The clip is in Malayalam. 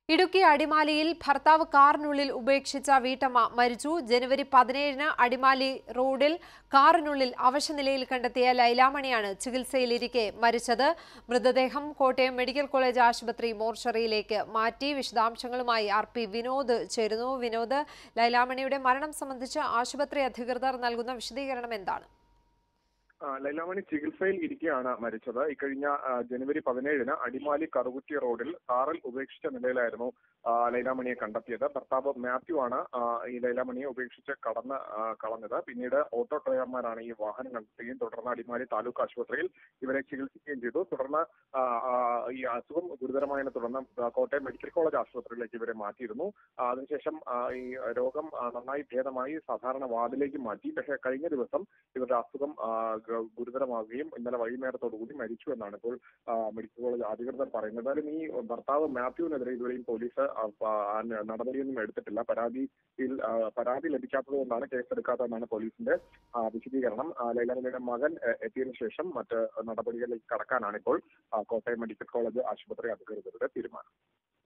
ഇടുക്കി അടിമാലിയിൽ ഭർത്താവ് കാറിനുള്ളിൽ ഉപേക്ഷിച്ച വീട്ടമ്മ മരിച്ചു ജനുവരി പതിനേഴിന് അടിമാലി റോഡിൽ കാറിനുള്ളിൽ അവശനിലയിൽ കണ്ടെത്തിയ ലൈലാമണിയാണ് ചികിത്സയിലിരിക്കെ മരിച്ചത് മൃതദേഹം കോട്ടയം മെഡിക്കൽ കോളേജ് ആശുപത്രി മോർച്ചറിയിലേക്ക് മാറ്റി വിശദാംശങ്ങളുമായി ആർ പി വിനോദ് ചേരുന്നു വിനോദ് ലൈലാമണിയുടെ മരണം സംബന്ധിച്ച് ആശുപത്രി അധികൃതർ നൽകുന്ന വിശദീകരണം എന്താണ് ആ, ലൈലാമണി ചികിത്സയിൽ ഇരിക്കെയാണ് മരിച്ചത് ഇക്കഴിഞ്ഞ ആ, ജനുവരി പതിനേഴിന് അടിമാലി കറുകുറ്റി റോഡിൽ കാറിൽ ഉപേക്ഷിച്ച നിലയിലായിരുന്നു ആ, ലൈലാമണിയെ കണ്ടെത്തിയത് ഭർത്താവ് മാത്യു ആണ് ആ, ഈ ലൈലാമണിയെ ഉപേക്ഷിച്ച് കടന്ന് ആ, കളഞ്ഞത് പിന്നീട് ഓട്ടോ ഡ്രൈവർമാരാണ് ഈ വാഹനം കണ്ടെത്തുകയും തുടർന്ന് അടിമാലി താലൂക്ക് ആശുപത്രിയിൽ ഇവരെ ചികിത്സിക്കുകയും ചെയ്തു തുടർന്ന് ആ, ആ, ഈ അസുഖം ഗുരുതരമായതിനെ തുടർന്ന് ആ, കോട്ടയം മെഡിക്കൽ കോളേജ് ആശുപത്രിയിലേക്ക് ഇവരെ മാറ്റിയിരുന്നു ആ, അതിനുശേഷം ആ, ഈ രോഗം ആ, നന്നായി ഭേദമായി സാധാരണ വാർഡിലേക്ക് മാറ്റി പക്ഷേ കഴിഞ്ഞ ദിവസം ഇവരുടെ അസുഖം ആ, ഗ- ഗുരുതരമാവുകയും ഇന്നലെ വൈകുന്നേരത്തോടുകൂടി മരിച്ചു എന്നാണ് ഇപ്പോൾ ആ, മെഡിക്കൽ കോളേജ് അധികൃതർ പറയുന്നത് എന്തായാലും ഈ ഭർത്താവ് മാത്യുവിനെതിരെ ഇതുവരെയും പോലീസ് ആ, പ- ആ, നടപടിയൊന്നും എടുത്തിട്ടില്ല പരാതിയിൽ ആ, പരാതി ലഭിക്കാത്തത് കൊണ്ടാണ് കേസെടുക്കാത്തതെന്നാണ് പോലീസിന്റെ ആ, വിശദീകരണം ആ, ലൈലാമണിയുടെ മകൻ എ, എത്തിയതിനു ശേഷം മറ്റ് നടപടികളിലേക്ക് കടക്കാനാണ് ഇപ്പോൾ ആ, കോട്ടയം മെഡിക്കൽ കോളേജ് ആശുപത്രി അധികൃതരുടെ തീരുമാനം